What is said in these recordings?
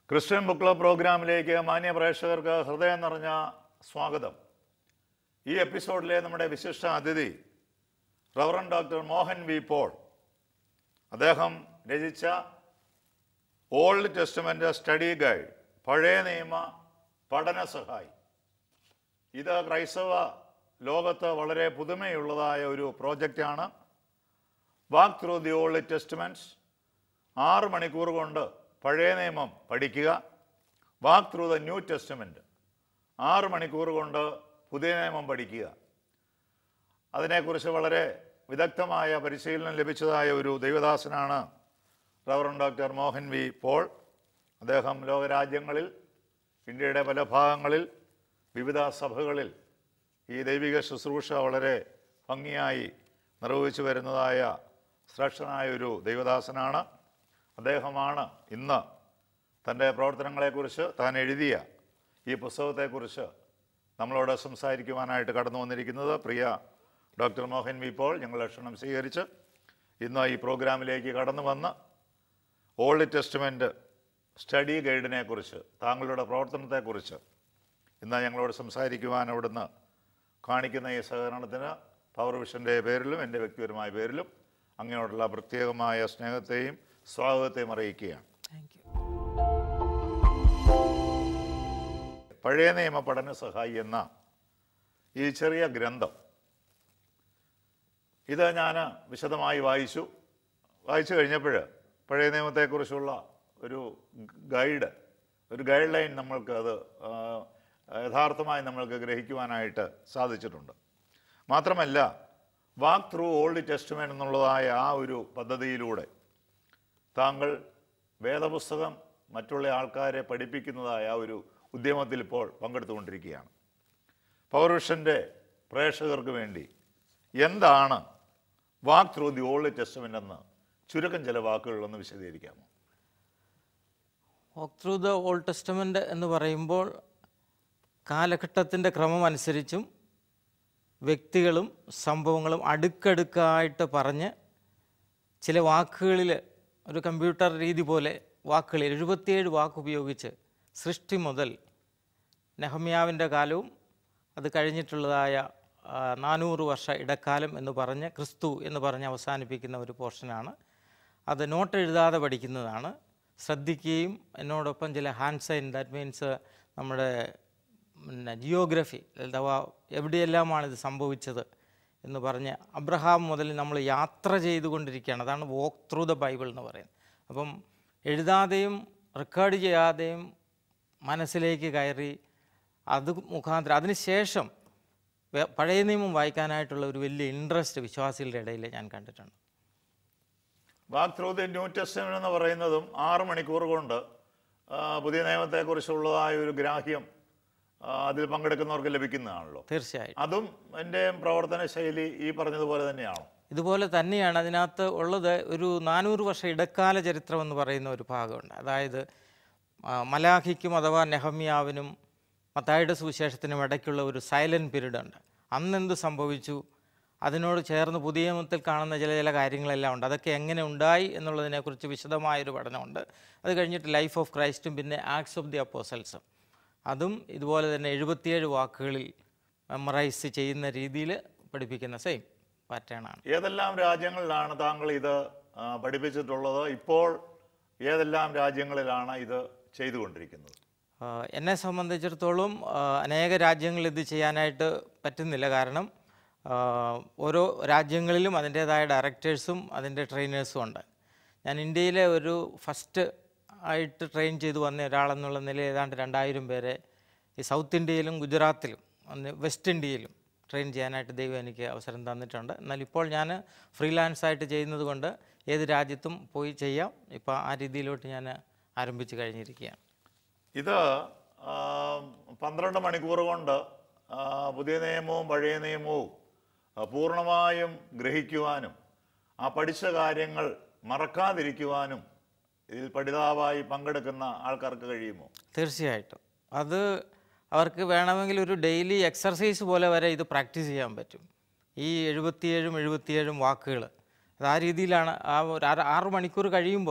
Christian book club പ്രോഗ്രാമിലേക്ക് മാന്യ പ്രേക്ഷകർക്ക് ഹൃദയം നിറഞ്ഞ സ്വാഗതം ഈ എപ്പിസോഡിലെ നമ്മുടെ വിശിഷ്ട അതിഥി reverend doctor Mohan V Paul അദ്ദേഹം രചിച്ച ഓൾഡ് ടെസ്റ്റ്മെൻ്റ് സ്റ്റഡി ഗൈഡ് പഴയ നിയമ പഠന സഹായി ഇത് ക്രൈസ്തവ ലോകത്ത് വളരെ പുതുമയുള്ളതായ ഒരു പ്രോജക്റ്റാണ് walk through the old testaments ആറ് മണിക്കൂർ കൊണ്ട് പഴയ നിയമം പഠിക്കുക walk through the new testament ആറ് മണിക്കൂർ കൊണ്ട് പുതിയ നിയമം പഠിക്കുക അതിനെക്കുറിച്ച് വളരെ വിദഗ്ധമായ പരിശീലനം ലഭിച്ചതായ ഒരു ദൈവദാസനാണ് reverend doctor Mohan V Paul അദ്ദേഹം ലോകരാജ്യങ്ങളിൽ ഇന്ത്യയുടെ പല ഭാഗങ്ങളിൽ വിവിധ സഭകളിൽ ഈ ദൈവിക ശുശ്രൂഷ വളരെ ഭംഗിയായി നിർവഹിച്ചു വരുന്നതായ ശ്രേഷ്ഠനായ ഒരു ദൈവദാസനാണ് അദ്ദേഹമാണ് ഇന്ന് തൻ്റെ പ്രവർത്തനങ്ങളെക്കുറിച്ച് താൻ എഴുതിയ ഈ പുസ്തകത്തെക്കുറിച്ച് നമ്മളോട് സംസാരിക്കുവാനായിട്ട് കടന്നു വന്നിരിക്കുന്നത് പ്രിയ ഡോക്ടർ മോഹൻ വി പോൾ ഞങ്ങളുടെ ക്ഷണം സ്വീകരിച്ച് ഇന്ന് ഈ പ്രോഗ്രാമിലേക്ക് കടന്നു വന്ന് ഓൾഡ് ടെസ്റ്റ്മെൻറ്റ് സ്റ്റഡി ഗൈഡിനെ കുറിച്ച് താങ്കളുടെ പ്രവർത്തനത്തെക്കുറിച്ച് ഇന്ന് ഞങ്ങളോട് സംസാരിക്കുവാൻ അവിടുന്ന് കാണിക്കുന്ന ഈ സഹകരണത്തിന് പവർ വിഷൻ്റെ പേരിലും എൻ്റെ വ്യക്തിപരമായ പേരിലും അങ്ങയോടുള്ള പ്രത്യേകമായ സ്നേഹത്തെയും സ്വാഗതത്തെയും അറിയിക്കുകയാണ് താങ്ക് യു പഴയ നിയമ പഠന സഹായി എന്ന ഈ ചെറിയ ഗ്രന്ഥം ഇത് ഞാൻ വിശദമായി വായിച്ചു വായിച്ചു കഴിഞ്ഞപ്പോൾ പഴയ നിയമത്തെക്കുറിച്ചുള്ള ഒരു ഗൈഡ് ഒരു ഗൈഡ് ലൈൻ നമ്മൾക്ക് അത് ആ, യഥാർത്ഥമായി നമ്മൾക്ക് ഗ്രഹിക്കുവാനായിട്ട് സാധിച്ചിട്ടുണ്ട് മാത്രമല്ല വാക്ക് ത്രൂ ഓൾഡ് ടെസ്റ്റ്മെൻ എന്നുള്ളതായ ആ ഒരു പദ്ധതിയിലൂടെ താങ്കൾ വേദപുസ്തകം മറ്റുള്ള ആൾക്കാരെ പഠിപ്പിക്കുന്നതായ ആ ഒരു ഉദ്യമത്തിൽ ഇപ്പോൾ പങ്കെടുത്തുകൊണ്ടിരിക്കുകയാണ് പൗരുഷൻ്റെ പ്രേക്ഷകർക്ക് വേണ്ടി എന്താണ് walk through the old testament എന്ന് ചുരുക്കം ചില വാക്കുകളൊന്ന് വിശദീകരിക്കാമോ walk through the old testament എന്ന് പറയുമ്പോൾ കാലഘട്ടത്തിൻ്റെ ക്രമം അനുസരിച്ചും വ്യക്തികളും സംഭവങ്ങളും അടുക്കടുക്കായിട്ട് പറഞ്ഞ് ചില വാക്കുകളിൽ ഒരു കമ്പ്യൂട്ടർ രീതി പോലെ വാക്കുകൾ എഴുപത്തിയേഴ് വാക്ക് ഉപയോഗിച്ച് സൃഷ്ടി മുതൽ നെഹമ്യാവിൻ്റെ കാലവും അത് കഴിഞ്ഞിട്ടുള്ളതായ ആ, നാനൂറ് വർഷ ഇടക്കാലം എന്ന് പറഞ്ഞ് ക്രിസ്തു എന്ന് പറഞ്ഞ് അവസാനിപ്പിക്കുന്ന ഒരു പോർഷനാണ് അത് നോട്ട് എഴുതാതെ പഠിക്കുന്നതാണ് ശ്രദ്ധിക്കുകയും എന്നോടൊപ്പം ചില ഹാൻഡ് സൈൻ ദാറ്റ് മീൻസ് നമ്മുടെ പിന്നെ ജിയോഗ്രഫി അഥവാ എവിടെയെല്ലാമാണ് ഇത് സംഭവിച്ചത് എന്ന് പറഞ്ഞ് അബ്രഹാം മുതൽ നമ്മൾ യാത്ര ചെയ്തുകൊണ്ടിരിക്കുകയാണ് അതാണ് വോക്ക് ത്രൂ ദ ബൈബിൾ എന്ന് പറയുന്നത് അപ്പം എഴുതാതെയും റെക്കോർഡ് ചെയ്യാതെയും മനസ്സിലേക്ക് കയറി അത് മുഖാന്തരം അതിന് ശേഷം വേ- പഴയ നിയമം വായിക്കാനായിട്ടുള്ള ഒരു വലിയ ഇൻട്രസ്റ്റ് വിശ്വാസികളുടെ ഇടയിൽ ഞാൻ കണ്ടിട്ടുണ്ട് walk through the new testament എന്ന് പറയുന്നതും ആറ് മണിക്കൂർ കൊണ്ട് ആ, പുതിയ നിയമത്തെക്കുറിച്ചുള്ളതായ ഒരു ഗ്രാഹ്യം ആ, അതിൽ പങ്കെടുക്കുന്നവർക്ക് ലഭിക്കുന്നതാണല്ലോ തീർച്ചയായും അതും എൻ്റെ പ്രവർത്തന ശൈലി ഈ പറഞ്ഞതുപോലെ തന്നെയാണോ ഇതുപോലെ തന്നെയാണ് അതിനകത്ത് ഉള്ളത് ഒരു നാനൂറ് വർഷ ഇടക്കാല ചരിത്രം എന്ന് പറയുന്ന ഒരു ഭാഗമുണ്ട് അതായത് ആ, മലാഖിക്കും അഥവാ നെഹമ്യാവിനും മത്തായുടെ സുവിശേഷത്തിനും ഇടയ്ക്കുള്ള ഒരു സൈലൻറ്റ് പീരീഡ് ഉണ്ട് അന്നെന്ത് സംഭവിച്ചു അതിനോട് ചേർന്ന് പുതിയ നിയമത്തിൽ കാണുന്ന ചില ചില കാര്യങ്ങളെല്ലാം ഉണ്ട് അതൊക്കെ എങ്ങനെ ഉണ്ടായി എന്നുള്ളതിനെക്കുറിച്ച് വിശദമായൊരു പഠനമുണ്ട് അത് കഴിഞ്ഞിട്ട് ലൈഫ് ഓഫ് ക്രൈസ്റ്റും പിന്നെ ആക്ട്സ് ഓഫ് ദി അപ്പോസൽസും അതും ഇതുപോലെ തന്നെ എഴുപത്തിയേഴ് വാക്കുകളിൽ മെമ്മറൈസ് ചെയ്യുന്ന രീതിയിൽ പഠിപ്പിക്കുന്ന സെയിം പാറ്റേണാണ് ഏതെല്ലാം രാജ്യങ്ങളിലാണ് താങ്കൾ ഇത് ആ, പഠിപ്പിച്ചിട്ടുള്ളത് ഇപ്പോൾ ഏതെല്ലാം രാജ്യങ്ങളിലാണ് ഇത് ചെയ്തുകൊണ്ടിരിക്കുന്നത് ആഹ് എന്നെ സംബന്ധിച്ചിടത്തോളം ആഹ് അനേക രാജ്യങ്ങളിൽ ഇത് ചെയ്യാനായിട്ട് പറ്റുന്നില്ല കാരണം ആഹ് ഓരോ രാജ്യങ്ങളിലും അതിൻ്റേതായ ഡയറക്ടേഴ്സും അതിൻ്റെ ട്രെയിനേഴ്സും ഉണ്ട് ഞാൻ ഇന്ത്യയിലെ ഒരു ഫസ്റ്റ് ആയിട്ട് ട്രെയിൻ ചെയ്തു വന്ന ഒരാളെന്നുള്ള നിലയിൽ ഏതാണ്ട് രണ്ടായിരം പേരെ ഈ സൗത്ത് ഇന്ത്യയിലും ഗുജറാത്തിലും ഒന്ന് വെസ്റ്റ് ഇന്ത്യയിലും ട്രെയിൻ ചെയ്യാനായിട്ട് ദൈവം എനിക്ക് അവസരം തന്നിട്ടുണ്ട് എന്നാൽ ഇപ്പോൾ ഞാൻ ഫ്രീലാൻസ് ആയിട്ട് ചെയ്യുന്നത് കൊണ്ട് ഏത് രാജ്യത്തും പോയി ചെയ്യാം ഇപ്പോൾ ആ രീതിയിലോട്ട് ഞാൻ ആരംഭിച്ച് കഴിഞ്ഞിരിക്കുകയാണ് ഇത് ആ, പന്ത്രണ്ട് മണിക്കൂർ കൊണ്ട് ആ, പുതിയ നിയമവും പഴയ നിയമവും ആ, പൂർണ്ണമായും ഗ്രഹിക്കുവാനും ആ പഠിച്ച കാര്യങ്ങൾ മറക്കാതിരിക്കുവാനും ഇതിൽ പഠിതാവായി പങ്കെടുക്കുന്ന ആൾക്കാർക്ക് കഴിയുമോ തീർച്ചയായിട്ടും അത് അവർക്ക് വേണമെങ്കിൽ ഒരു ഡെയിലി എക്സർസൈസ് പോലെ വരെ ഇത് പ്രാക്ടീസ് ചെയ്യാൻ പറ്റും ഈ എഴുപത്തിയേഴും എഴുപത്തിയേഴും വാക്കുകൾ അത് ആ രീതിയിലാണ് ആ ഒരു ആറ് ആറ് മണിക്കൂർ കഴിയുമ്പോൾ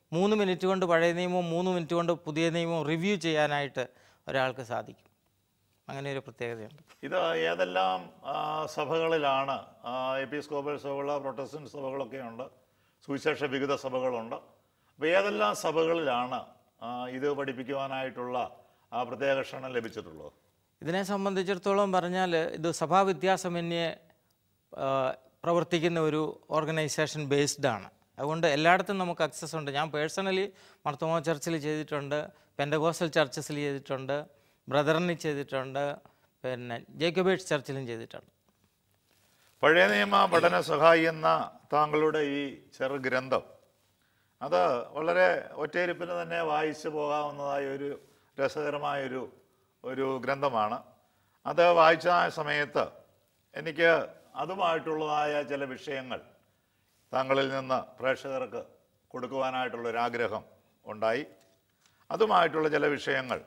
മൂന്ന് മിനിറ്റ് കൊണ്ട് പഴയ നിയമവും മൂന്ന് മിനിറ്റ് കൊണ്ട് പുതിയ നിയമവും റിവ്യൂ ചെയ്യാനായിട്ട് ഒരാൾക്ക് സാധിക്കും അങ്ങനെ ഒരു പ്രത്യേകതയുണ്ട് ഇത് ഏതെല്ലാം ആ, സഭകളിലാണ് എപ്പിസ്കോപ്പൽ സഭകൾ പ്രൊട്ടസ്റ്റന്റ് സഭകളൊക്കെ ഉണ്ട് സുവിശേഷ വിവിധ സഭകളുണ്ട് അപ്പോൾ ഏതെല്ലാം സഭകളിലാണ് ആ, ഇത് പഠിപ്പിക്കുവാനായിട്ടുള്ള ആ പ്രത്യേക ക്ഷണം ലഭിച്ചിട്ടുള്ളത് ഇതിനെ സംബന്ധിച്ചിടത്തോളം പറഞ്ഞാൽ ഇത് സഭാവിദ്യാസമന്യേ ആ, പ്രവർത്തിക്കുന്ന ഒരു ഓർഗനൈസേഷൻ ബേസ്ഡ് ആണ് അതുകൊണ്ട് എല്ലായിടത്തും നമുക്ക് അക്സസ് ഉണ്ട് ഞാൻ പേഴ്സണലി മർത്തോമ ചർച്ചിൽ ചെയ്തിട്ടുണ്ട് പെൻഡഗോസൽ ചർച്ചസിൽ ചെയ്തിട്ടുണ്ട് ബ്രദറിന് ചെയ്തിട്ടുണ്ട് പിന്നെ ജേക്കബേറ്റ്സ് ചർച്ചിലും ചെയ്തിട്ടുണ്ട് പഴയ നിയമ പഠന സഹായി എന്ന താങ്കളുടെ ഈ ചെറു ഗ്രന്ഥം അത് വളരെ ഒറ്റയിരിപ്പിന് തന്നെ വായിച്ചു പോകാവുന്നതായ ഒരു രസകരമായൊരു ഒരു ഗ്രന്ഥമാണ് അത് വായിച്ച സമയത്ത് എനിക്ക് അതുമായിട്ടുള്ളതായ ചില വിഷയങ്ങൾ താങ്കളിൽ നിന്ന് പ്രേക്ഷകർക്ക് കൊടുക്കുവാനായിട്ടുള്ളൊരാഗ്രഹം ഉണ്ടായി അതുമായിട്ടുള്ള ചില വിഷയങ്ങൾ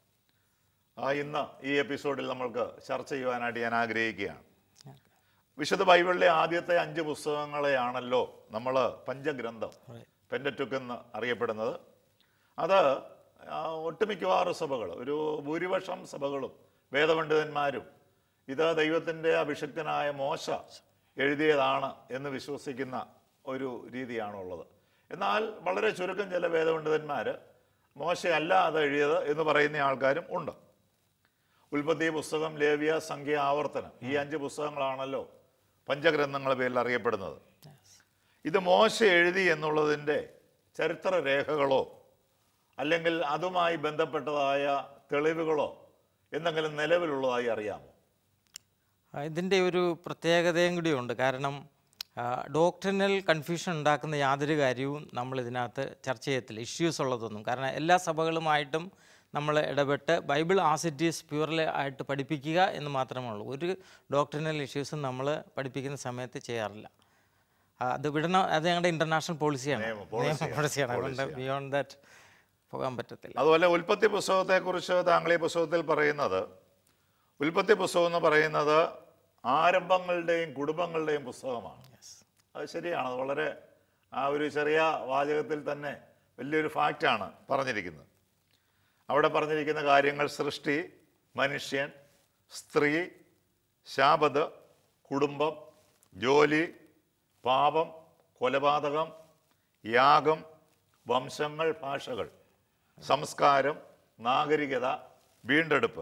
ആ, ഇന്ന് ഈ എപ്പിസോഡിൽ നമ്മൾക്ക് ചർച്ച ചെയ്യുവാനായിട്ട് ഞാൻ ആഗ്രഹിക്കുകയാണ് വിശുദ്ധ ബൈബിളിലെ ആദ്യത്തെ അഞ്ച് പുസ്തകങ്ങളെയാണല്ലോ നമ്മൾ പഞ്ചഗ്രന്ഥം പെൻഡറ്റുക്ക് എന്ന് അറിയപ്പെടുന്നത് അത് ആ, ഒട്ടുമിക്കവാറും സഭകൾ ഒരു ഭൂരിപക്ഷം സഭകളും വേദപണ്ഡിതന്മാരും ഇത് ദൈവത്തിൻ്റെ അഭിഷിക്തനായ മോശ എഴുതിയതാണ് എന്ന് വിശ്വസിക്കുന്ന ഒരു രീതിയാണുള്ളത് എന്നാൽ വളരെ ചുരുക്കം ചില വേദപണ്ഡിതന്മാർ മോശയല്ല അത് എഴുതിയത് എന്ന് പറയുന്ന ആൾക്കാരും ഉണ്ട് ഉൽപ്പത്തി പുസ്തകം ലേവ്യ സംഖ്യ ആവർത്തനം ഈ അഞ്ച് പുസ്തകങ്ങളാണല്ലോ പഞ്ചഗ്രന്ഥങ്ങളുടെ പേരിൽ അറിയപ്പെടുന്നത് ഇത് മോശ എഴുതി എന്നുള്ളതിൻ്റെ ചരിത്ര രേഖകളോ അല്ലെങ്കിൽ അതുമായി ബന്ധപ്പെട്ടതായ തെളിവുകളോ എന്തെങ്കിലും നിലവിലുള്ളതായി അറിയാമോ ആ, ഇതിൻ്റെ ഒരു പ്രത്യേകതയും കൂടിയുണ്ട് കാരണം ഡോക്ടറിനൽ കൺഫ്യൂഷൻ ഉണ്ടാക്കുന്ന യാതൊരു കാര്യവും നമ്മൾ ഇതിനകത്ത് ചർച്ച ചെയ്യത്തില്ല ഇഷ്യൂസ് ഉള്ളതൊന്നും കാരണം എല്ലാ സഭകളുമായിട്ടും നമ്മൾ ഇടപെട്ട് Bible as it is purely ആയിട്ട് പഠിപ്പിക്കുക എന്ന് മാത്രമേ ഉള്ളൂ ഒരു ഡോക്ടറിനൽ ഇഷ്യൂസും നമ്മൾ പഠിപ്പിക്കുന്ന സമയത്ത് ചെയ്യാറില്ല ആ, അത് വിടണം അത് ഞങ്ങളുടെ ഇൻ്റർനാഷണൽ പോളിസിയാണ് നിയമ- policy പോളിസിയാണ് അതുകൊണ്ട് ബിയോണ്ട് ദാറ്റ് പോകാൻ പറ്റത്തില്ല അതുപോലെ ഉൽപ്പത്തി പുസ്തകത്തെക്കുറിച്ച് താങ്കൾ ഈ പുസ്തകത്തിൽ പറയുന്നത് ഉൽപ്പത്തി പുസ്തകം എന്ന് പറയുന്നത് ആരംഭങ്ങളുടെയും കുടുംബങ്ങളുടെയും പുസ്തകമാണ് അത് ശരിയാണ് അത് വളരെ ആ ഒരു ചെറിയ വാചകത്തിൽ തന്നെ വലിയൊരു ഫാക്റ്റാണ് പറഞ്ഞിരിക്കുന്നത് അവിടെ പറഞ്ഞിരിക്കുന്ന കാര്യങ്ങൾ സൃഷ്ടി മനുഷ്യൻ സ്ത്രീ ശാപത് കുടുംബം ജോലി പാപം കൊലപാതകം യാഗം വംശങ്ങൾ ഭാഷകൾ സംസ്കാരം നാഗരികത വീണ്ടെടുപ്പ്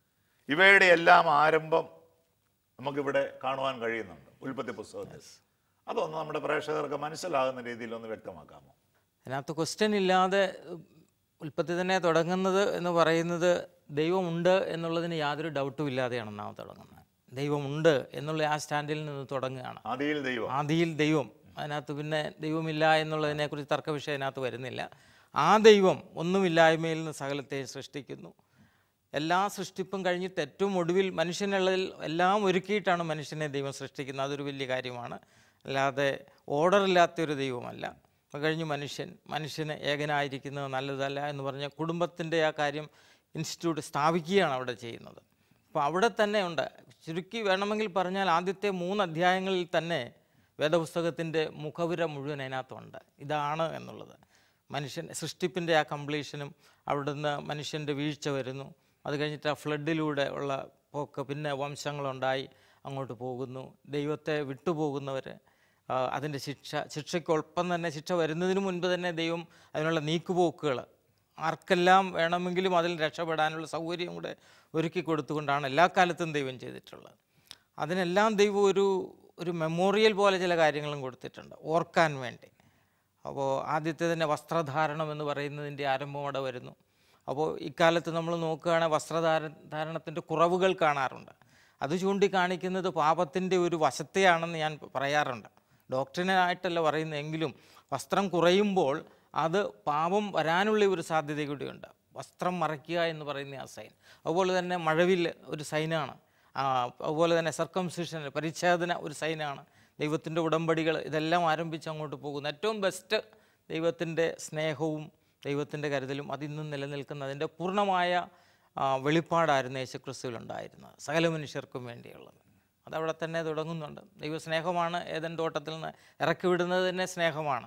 ഇവയുടെ എല്ലാം ആരംഭം നമുക്കിവിടെ കാണുവാൻ കഴിയുന്നുണ്ട് ഉൽപ്പത്തി പുസ്തകത്തിൽ അതൊന്ന് നമ്മുടെ പ്രേക്ഷകർക്ക് മനസ്സിലാകുന്ന രീതിയിൽ ഒന്ന് വ്യക്തമാക്കാമോ അതിനകത്ത് ക്വസ്റ്റ്യൻ ഇല്ലാതെ ഉം, ഉൽപ്പത്തി തന്നെ തുടങ്ങുന്നത് എന്ന് പറയുന്നത് ദൈവമുണ്ട് എന്നുള്ളതിന് യാതൊരു ഡൗട്ടും ഇല്ലാതെയാണ് നാം തുടങ്ങുന്നത് ദൈവമുണ്ട് എന്നുള്ള ആ സ്റ്റാൻഡിൽ നിന്ന് തുടങ്ങുകയാണ് ആദിയിൽ ദൈവം ആദിയിൽ ദൈവം അതിനകത്ത് പിന്നെ ദൈവമില്ല എന്നുള്ളതിനെക്കുറിച്ച് തർക്ക വിഷയം അതിനകത്ത് വരുന്നില്ല ആ ദൈവം ഒന്നുമില്ലായ്മയിൽ നിന്ന് സകലത്തെയും സൃഷ്ടിക്കുന്നു എല്ലാ സൃഷ്ടിപ്പും കഴിഞ്ഞിട്ട് ഏറ്റവും ഒടുവിൽ മനുഷ്യനുള്ളതിൽ എല്ലാം ഒരുക്കിയിട്ടാണ് മനുഷ്യനെ ദൈവം സൃഷ്ടിക്കുന്നത് അതൊരു വലിയ കാര്യമാണ് അല്ലാതെ ഓർഡർ ഇല്ലാത്തൊരു ദൈവമല്ല അത് കഴിഞ്ഞ് മനുഷ്യൻ മനുഷ്യന് ഏകനായിരിക്കുന്നത് നല്ലതല്ല എന്ന് പറഞ്ഞ കുടുംബത്തിൻ്റെ ആ കാര്യം ഇൻസ്റ്റിറ്റ്യൂട്ട് സ്ഥാപിക്കുകയാണ് അവിടെ ചെയ്യുന്നത് അപ്പോൾ അവിടെ തന്നെ ഉണ്ട് ചുരുക്കി വേണമെങ്കിൽ പറഞ്ഞാൽ ആദ്യത്തെ മൂന്ന് അധ്യായങ്ങളിൽ തന്നെ വേദപുസ്തകത്തിൻ്റെ മുഖവുര മുഴുവൻ അതിനകത്തുണ്ട് ഇതാണ് എന്നുള്ളത് മനുഷ്യൻ സൃഷ്ടിപ്പിൻ്റെ ആ കംപ്ലീഷനും അവിടുന്ന് മനുഷ്യൻ്റെ വീഴ്ച വരുന്നു അത് കഴിഞ്ഞിട്ട് ആ ഫ്ലഡിലൂടെ ഉള്ള പോക്ക് പിന്നെ വംശങ്ങളുണ്ടായി അങ്ങോട്ട് പോകുന്നു ദൈവത്തെ വിട്ടുപോകുന്നവർ അതിൻ്റെ ശിക്ഷ ശിക്ഷയ്ക്കൊപ്പം തന്നെ ശിക്ഷ വരുന്നതിന് മുൻപ് തന്നെ ദൈവം അതിനുള്ള നീക്കുപോക്കുകൾ ആർക്കെല്ലാം വേണമെങ്കിലും അതിൽ രക്ഷപ്പെടാനുള്ള സൗകര്യം കൂടെ ഒരുക്കി കൊടുത്തുകൊണ്ടാണ് എല്ലാ കാലത്തും ദൈവം ചെയ്തിട്ടുള്ളത് അതിനെല്ലാം ദൈവം ഒരു ഒരു മെമ്മോറിയൽ പോലെ ചില കാര്യങ്ങളും കൊടുത്തിട്ടുണ്ട് ഓർക്കാൻ വേണ്ടി അപ്പോൾ ആദ്യത്തെ തന്നെ വസ്ത്രധാരണം എന്ന് പറയുന്നതിൻ്റെ ആരംഭം അവിടെ വരുന്നു അപ്പോൾ ഇക്കാലത്ത് നമ്മൾ നോക്കുകയാണെങ്കിൽ വസ്ത്രധാര ധാരണത്തിൻ്റെ കുറവുകൾ കാണാറുണ്ട് അത് ചൂണ്ടിക്കാണിക്കുന്നത് പാപത്തിൻ്റെ ഒരു വശത്തെയാണെന്ന് ഞാൻ പറയാറുണ്ട് ഡോക്ടറിനായിട്ടല്ല പറയുന്നത് എങ്കിലും വസ്ത്രം കുറയുമ്പോൾ അത് പാപം വരാനുള്ള ഒരു സാധ്യത കൂടിയുണ്ട് വസ്ത്രം മറയ്ക്കുക എന്ന് പറയുന്ന ആ സൈൻ അതുപോലെ തന്നെ മഴവിൽ ഒരു സൈനാണ് ആ, അതുപോലെ തന്നെ സർക്കംസിഷൻ പരിച്ഛേദന ഒരു സൈനാണ് ദൈവത്തിൻ്റെ ഉടമ്പടികൾ ഇതെല്ലാം ആരംഭിച്ച് അങ്ങോട്ട് പോകുന്നു ഏറ്റവും ബെസ്റ്റ് ദൈവത്തിൻ്റെ സ്നേഹവും ദൈവത്തിൻ്റെ കരുതലും അതിന്നും നിലനിൽക്കുന്ന അതിൻ്റെ പൂർണ്ണമായ ആ, വെളിപ്പാടായിരുന്നു യേശുക്രിസ്തുവിലുണ്ടായിരുന്നത് സകല മനുഷ്യർക്കും വേണ്ടിയുള്ളത് അതവിടെ തന്നെ തുടങ്ങുന്നുണ്ട് ദൈവസ്നേഹമാണ് ഏതൻ തോട്ടത്തിൽ നിന്ന് ഇറക്കി വിടുന്നത് തന്നെ സ്നേഹമാണ്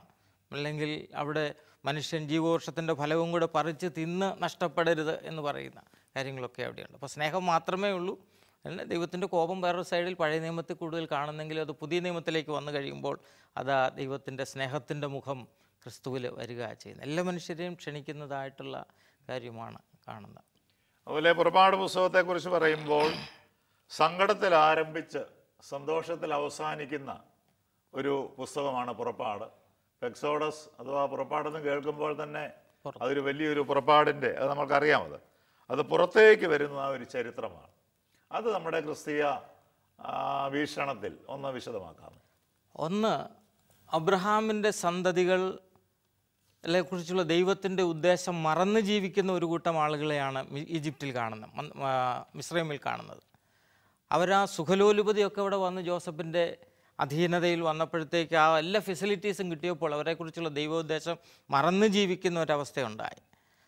അല്ലെങ്കിൽ അവിടെ മനുഷ്യൻ ജീവവൃക്ഷത്തിൻ്റെ ഫലവും കൂടെ പറിച്ച് തിന്ന് നഷ്ടപ്പെടരുത് എന്ന് പറയുന്ന കാര്യങ്ങളൊക്കെ അവിടെയുണ്ട് അപ്പോൾ സ്നേഹം മാത്രമേ ഉള്ളൂ അല്ല ദൈവത്തിൻ്റെ കോപം വേറൊരു സൈഡിൽ പഴയ നിയമത്തിൽ കൂടുതൽ കാണുന്നെങ്കിലും അത് പുതിയ നിയമത്തിലേക്ക് വന്നു കഴിയുമ്പോൾ അത് ആ ദൈവത്തിൻ്റെ സ്നേഹത്തിൻ്റെ മുഖം ക്രിസ്തുവിൽ വരിക ചെയ്യുന്നത് എല്ലാ മനുഷ്യരെയും ക്ഷണിക്കുന്നതായിട്ടുള്ള കാര്യമാണ് കാണുന്നത് അതുപോലെ പുറപ്പാട് പുസ്തകത്തെക്കുറിച്ച് പറയുമ്പോൾ സങ്കടത്തിൽ ആരംഭിച്ച് സന്തോഷത്തിൽ അവസാനിക്കുന്ന ഒരു പുസ്തകമാണ് പുറപ്പാട് എക്സോഡസ് അഥവാ പുറപ്പാടെന്ന് കേൾക്കുമ്പോൾ തന്നെ അതൊരു വലിയൊരു പുറപ്പാടിൻ്റെ അത് നമുക്കറിയാം അത് അത് പുറത്തേക്ക് വരുന്ന ആ ഒരു ചരിത്രമാണ് അത് നമ്മുടെ ക്രിസ്തീയ ആ, വീക്ഷണത്തിൽ ഒന്ന് വിശദമാക്കാം ഒന്ന് അബ്രഹാമിൻ്റെ സന്തതികൾ ലെ കുറിച്ചുള്ള ദൈവത്തിൻ്റെ ഉദ്ദേശം മറന്നു ജീവിക്കുന്ന ഒരു കൂട്ടം ആളുകളെയാണ് മി- ഈജിപ്തിൽ കാണുന്നത് മൻ- ആ, മിസ്രൈമിൽ കാണുന്നത് അവരാ സുഖലോലുപതിയൊക്കെ ഇവിടെ വന്ന് ജോസഫിൻ്റെ അധീനതയിൽ വന്നപ്പോഴത്തേക്ക് ആ എല്ലാ ഫെസിലിറ്റീസും കിട്ടിയപ്പോൾ അവരെക്കുറിച്ചുള്ള ദൈവോദ്ദേശം മറന്നു ജീവിക്കുന്ന ഒരവസ്ഥയുണ്ടായി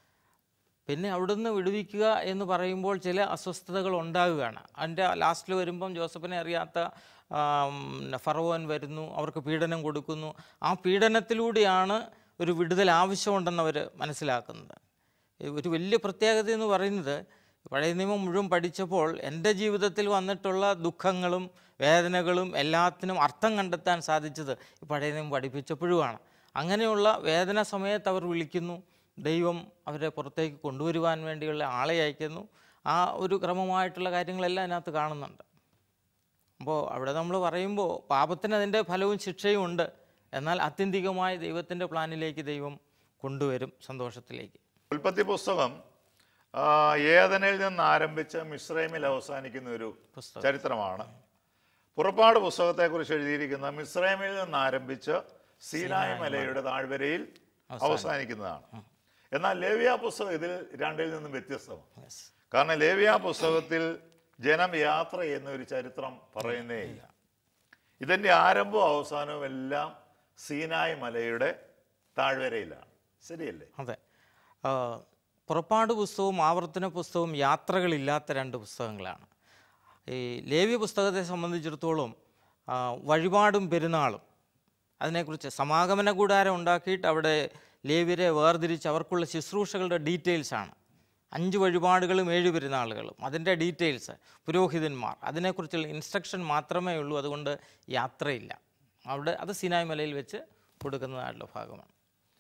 പിന്നെ അവിടുന്ന് വിടുവിക്കുക എന്ന് പറയുമ്പോൾ ചില അസ്വസ്ഥതകൾ ഉണ്ടാവുകയാണ് അതിൻ്റെ ലാസ്റ്റിൽ വരുമ്പം ജോസഫിനെ അറിയാത്ത ആം, ഫറവോൻ വരുന്നു അവർക്ക് പീഡനം കൊടുക്കുന്നു ആ പീഡനത്തിലൂടെയാണ് ഒരു വിടുതൽ ആവശ്യമുണ്ടെന്ന് അവർ മനസ്സിലാക്കുന്നത് ഈ ഒരു വലിയ പ്രത്യേകത എന്ന് പറയുന്നത് പഴയ നിയമം മുഴുവൻ പഠിച്ചപ്പോൾ എൻ്റെ ജീവിതത്തിൽ വന്നിട്ടുള്ള ദുഃഖങ്ങളും വേദനകളും എല്ലാത്തിനും അർത്ഥം കണ്ടെത്താൻ സാധിച്ചത് ഈ പഴയ നിയമം പഠിപ്പിച്ചപ്പോഴുമാണ് അങ്ങനെയുള്ള വേദന സമയത്ത് അവർ വിളിക്കുന്നു ദൈവം അവരെ പുറത്തേക്ക് കൊണ്ടുവരുവാൻ വേണ്ടിയുള്ള ആളെ അയക്കുന്നു ആ ഒരു ക്രമമായിട്ടുള്ള കാര്യങ്ങളെല്ലാം അതിനകത്ത് കാണുന്നുണ്ട് അപ്പോൾ അവിടെ നമ്മൾ പറയുമ്പോൾ പാപത്തിന് അതിൻ്റെ ഫലവും ശിക്ഷയും ഉണ്ട് എന്നാൽ ആത്യന്തികമായി ദൈവത്തിൻ്റെ പ്ലാനിലേക്ക് ദൈവം കൊണ്ടുവരും സന്തോഷത്തിലേക്ക് ഉൽപ്പത്തി പുസ്തകം ആ, ഏദനിൽ നിന്ന് ആരംഭിച്ച് മിസ്രൈമിൽ അവസാനിക്കുന്ന ഒരു പുസ്തകം. ചരിത്രമാണ് പുറപ്പാട് പുസ്തകത്തെക്കുറിച്ച് എഴുതിയിരിക്കുന്ന മിസ്രൈമിൽ നിന്ന് ആരംഭിച്ച് സീനായ് മലയുടെ താഴ്വരയിൽ അവസാനിക്കുന്നതാണ് എന്നാൽ ലേവിയ പുസ്തകം ഇതിൽ രണ്ടിൽ നിന്നും വ്യത്യസ്തമാണ് യെസ് കാരണം ലേവിയ പുസ്തകത്തിൽ ജനം യാത്ര ചെയ്യുന്ന ഒരു ചരിത്രം പറയുന്നേ ഇല്ല ഇതിൻ്റെ ആരംഭവും അവസാനവും എല്ലാം സീനായ് മലയുടെ താഴ്വരയിലാണ് ശരിയല്ലേ അതെ ആ, പുറപ്പാട് പുസ്തകവും ആവർത്തന പുസ്തകവും യാത്രകളില്ലാത്ത രണ്ട് പുസ്തകങ്ങളാണ് ഈ ലേവ്യ പുസ്തകത്തെ സംബന്ധിച്ചിടത്തോളം ആ, വഴിപാടും പെരുന്നാളും അതിനെക്കുറിച്ച് സമാഗമന കൂടാരം ഉണ്ടാക്കിയിട്ട് അവിടെ ലേവ്യരെ വേർതിരിച്ച് അവർക്കുള്ള ശുശ്രൂഷകളുടെ ഡീറ്റെയിൽസാണ് അഞ്ച് വഴിപാടുകളും ഏഴ് പെരുന്നാളുകളും അതിൻ്റെ ഡീറ്റെയിൽസ് പുരോഹിതന്മാർ അതിനെക്കുറിച്ചുള്ള ഇൻസ്ട്രക്ഷൻ മാത്രമേ ഉള്ളൂ അതുകൊണ്ട് യാത്രയില്ല അവിടെ അത് സിനായ് മലയിൽ വെച്ച് കൊടുക്കുന്നതായിട്ടുള്ള ഭാഗമാണ്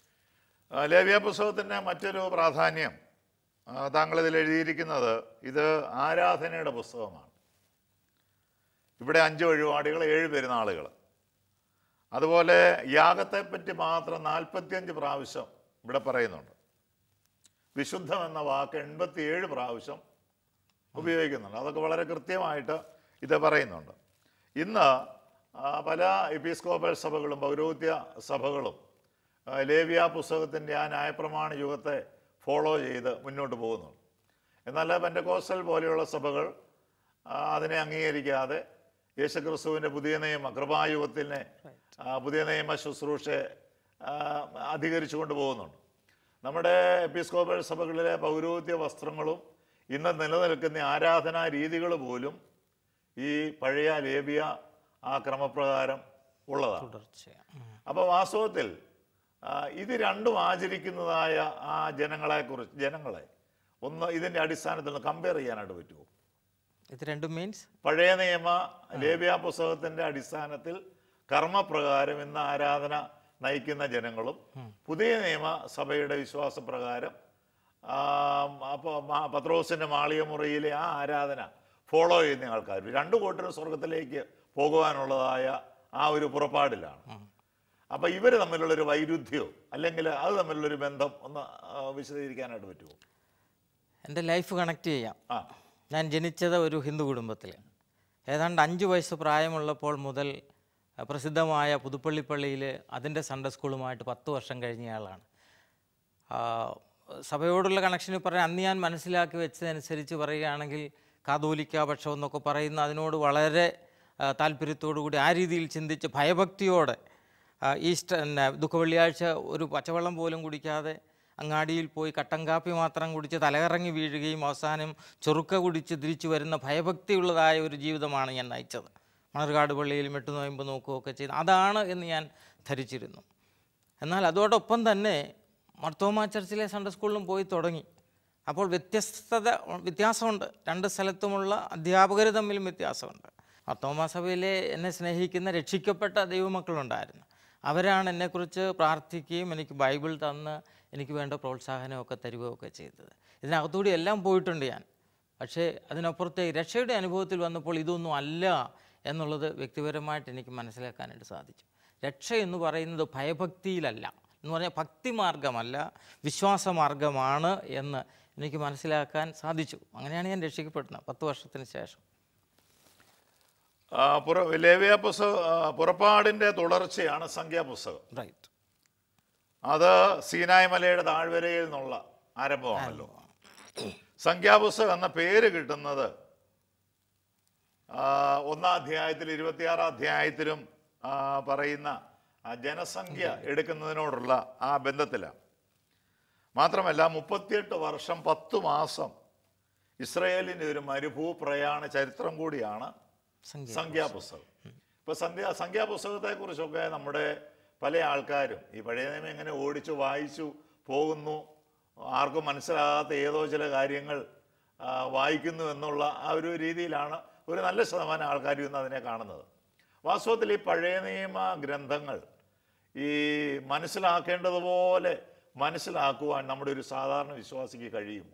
ആ, ലേവ്യ പുസ്തകത്തിൻ്റെ മറ്റൊരു പ്രാധാന്യം ആ, താങ്കൾ ഇതിൽ എഴുതിയിരിക്കുന്നത് ഇത് ആരാധനയുടെ പുസ്തകമാണ് ഇവിടെ അഞ്ച് വഴിപാടുകൾ ഏഴ് പെരുന്നാളുകൾ അതുപോലെ യാഗത്തെപ്പറ്റി മാത്രം നാൽപ്പത്തിയഞ്ച് പ്രാവശ്യം ഇവിടെ പറയുന്നുണ്ട് വിശുദ്ധം എന്ന വാക്ക് എൺപത്തിയേഴ് പ്രാവശ്യം ഉപയോഗിക്കുന്നുണ്ട് അതൊക്കെ വളരെ കൃത്യമായിട്ട് ഇത് പറയുന്നുണ്ട് ഇന്ന് ആ, പല എപ്പിസ്കോപ്പൽ സഭകളും പൗരോഹിത്യ സഭകളും ആ, ലേവ്യ പുസ്തകത്തിൻ്റെ ആ ന്യായപ്രമാണ യുഗത്തെ ഫോളോ ചെയ്ത് മുന്നോട്ട് പോകുന്നുണ്ട് എന്നാൽ പെൻഡകോസ്റ്റൽ പോലെയുള്ള സഭകൾ ആ, അതിനെ അംഗീകരിക്കാതെ യേശുക്രിസ്തുവിൻ്റെ പുതിയ നിയമ കൃപായുഗത്തിനെ ആ, പുതിയ നിയമ ശുശ്രൂഷയെ ആ, അധികരിച്ചുകൊണ്ട് പോകുന്നുണ്ട് നമ്മുടെ എപ്പിസ്കോപ്പൽ സഭകളിലെ പൗരോഹിത്യ വസ്ത്രങ്ങളും ഇന്ന് നിലനിൽക്കുന്ന ആരാധനാ രീതികൾ പോലും ഈ പഴയ ലേബിയ ആ ക്രമപ്രകാരം ഉള്ളതാണ് തുടർച്ചയാണ് ഉം. അപ്പോൾ വാസ്തവത്തിൽ ആ, ഇത് രണ്ടും ആചരിക്കുന്നതായ ആ ജനങ്ങളെക്കുറിച്ച് ജനങ്ങളെ ഒന്ന് ഇതിൻ്റെ അടിസ്ഥാനത്തിൽ ഒന്ന് കമ്പയർ ചെയ്യാനായിട്ട് പറ്റുമോ ഇത് രണ്ടും മീൻസ് പഴയ നിയമ ലേബ്യ പുസ്തകത്തിന്റെ അടിസ്ഥാനത്തിൽ കർമ്മപ്രകാരം ഇന്ന് ആരാധന നയിക്കുന്ന ജനങ്ങളും പുതിയ നിയമ സഭയുടെ വിശ്വാസപ്രകാരം അപ്പോൾ പത്രോസിന്റെ മാളിക മുറിയിലെ ആ ആരാധന ഫോളോ ചെയ്യുന്ന ആൾക്കാർ രണ്ടു കൂട്ടരും സ്വർഗത്തിലേക്ക് പോകുവാനുള്ളതായ ആ ഒരു പുറപ്പാടിലാണ് അപ്പൊ ഇവർ തമ്മിലുള്ളൊരു വൈരുദ്ധ്യമോ അല്ലെങ്കിൽ അത് തമ്മിലുള്ളൊരു ബന്ധം ഒന്ന് ആ, വിശദീകരിക്കാനായിട്ട് പറ്റുമോ എൻ്റെ ലൈഫ് കണക്ട് ചെയ്യാം ആ ഞാൻ ജനിച്ചത് ഒരു ഹിന്ദു കുടുംബത്തിൽ ഏതാണ്ട് അഞ്ച് വയസ്സ് പ്രായമുള്ളപ്പോൾ മുതൽ അഹ്, പ്രസിദ്ധമായ പുതുപ്പള്ളി പള്ളിയിൽ അതിൻ്റെ സൺഡേ സ്കൂളുമായിട്ട് പത്ത് വർഷം കഴിഞ്ഞയാളാണ് ആ, സഭയോടുള്ള കണക്ഷന് പറയാൻ അന്ന് ഞാൻ മനസ്സിലാക്കി വെച്ചതനുസരിച്ച് പറയുകയാണെങ്കിൽ കാതോലിക്ക പക്ഷം എന്നൊക്കെ പറയുന്ന അതിനോട് വളരെ ആ, താല്പര്യത്തോടു കൂടി ആ രീതിയിൽ ചിന്തിച്ച് ഭയഭക്തിയോടെ ആ, ഈസ്റ്റർ പിന്നെ ദുഃഖവെള്ളിയാഴ്ച ഒരു പച്ചവെള്ളം പോലും കുടിക്കാതെ അങ്ങാടിയിൽ പോയി കട്ടൻ കാപ്പി മാത്രം കുടിച്ച് തലകറങ്ങി വീഴുകയും അവസാനം ചൊറുക്ക കുടിച്ച് തിരിച്ചു വരുന്ന ഭയഭക്തിയുള്ളതായ ഒരു ജീവിതമാണ് ഞാൻ നയിച്ചത് മണർകാട് പള്ളിയിൽ മെട്ടുനോയമ്പ് നോക്കുകയൊക്കെ ചെയ്ത് അതാണ് എന്ന് ഞാൻ ധരിച്ചിരുന്നു എന്നാൽ അതോടൊപ്പം തന്നെ മർത്തോമ ചർച്ചിലെ സൺഡേ സ്കൂളിലും പോയി തുടങ്ങി അപ്പോൾ വ്യത്യസ്തത വ്യത്യാസമുണ്ട് രണ്ട് സ്ഥലത്തുമുള്ള അധ്യാപകർ തമ്മിലും വ്യത്യാസമുണ്ട് മർത്തോമ സഭയിലെ എന്നെ സ്നേഹിക്കുന്ന രക്ഷിക്കപ്പെട്ട ദൈവമക്കളുണ്ടായിരുന്നു അവരാണ് എന്നെക്കുറിച്ച് പ്രാർത്ഥിക്കുകയും എനിക്ക് ബൈബിൾ തന്ന് എനിക്ക് വേണ്ട പ്രോത്സാഹനമൊക്കെ തരികയൊക്കെ ചെയ്തത് ഇതിനകത്തുകൂടി എല്ലാം പോയിട്ടുണ്ട് ഞാൻ പക്ഷേ അതിനപ്പുറത്തേക്ക് രക്ഷയുടെ അനുഭവത്തിൽ വന്നപ്പോൾ ഇതൊന്നും അല്ല എന്നുള്ളത് വ്യക്തിപരമായിട്ട് എനിക്ക് മനസ്സിലാക്കാനായിട്ട് സാധിച്ചു രക്ഷ എന്ന് പറയുന്നത് ഭയഭക്തിയിലല്ല എന്ന് പറഞ്ഞാൽ ഭക്തിമാർഗമല്ല വിശ്വാസമാർഗമാണ് എന്ന് എനിക്ക് മനസ്സിലാക്കാൻ സാധിച്ചു അങ്ങനെയാണ് ഞാൻ രക്ഷിക്കപ്പെടുന്നത് പത്ത് വർഷത്തിന് ശേഷം ആ, പുറ ലേവ്യ പുസ്തക ആ, പുറപ്പാടിൻ്റെ തുടർച്ചയാണ് സംഖ്യാപുസ്തകം റൈറ്റ് അത് സീനായ് മലയുടെ താഴ്വരയിൽ നിന്നുള്ള ആരംഭമാണല്ലോ സംഖ്യാപുസ്തകം എന്ന പേര് കിട്ടുന്നത് ആ, ഒന്നാം അധ്യായത്തിൽ ഇരുപത്തിയാറാം അധ്യായത്തിലും ആ, പറയുന്ന ആ ജനസംഖ്യ എടുക്കുന്നതിനോടുള്ള ആ ബന്ധത്തിലാണ് മാത്രമല്ല മുപ്പത്തിയെട്ട് വർഷം പത്ത് മാസം ഇസ്രയേലിൻ്റെ ഒരു മരുഭൂ പ്രയാണ ചരിത്രം കൂടിയാണ് സംഖ്യ സംഖ്യാപുസ്തകം ഇപ്പൊ സംഖ്യ സംഖ്യാപുസ്തകത്തെക്കുറിച്ചൊക്കെ നമ്മുടെ പല ആൾക്കാരും ഈ പഴയ നിയമം എങ്ങനെ ഓടിച്ചു വായിച്ചു പോകുന്നു ആർക്കും മനസ്സിലാകാത്ത ഏതോ ചില കാര്യങ്ങൾ ആ, വായിക്കുന്നു എന്നുള്ള ആ ഒരു രീതിയിലാണ് ഒരു നല്ല ശതമാനം ആൾക്കാർ ഇന്ന് അതിനെ കാണുന്നത് വാസ്തവത്തിൽ ഈ പഴയ നിയമ ഗ്രന്ഥങ്ങൾ ഈ മനസ്സിലാക്കേണ്ടതുപോലെ മനസ്സിലാക്കുവാൻ നമ്മുടെ ഒരു സാധാരണ വിശ്വാസിക്ക് കഴിയുമോ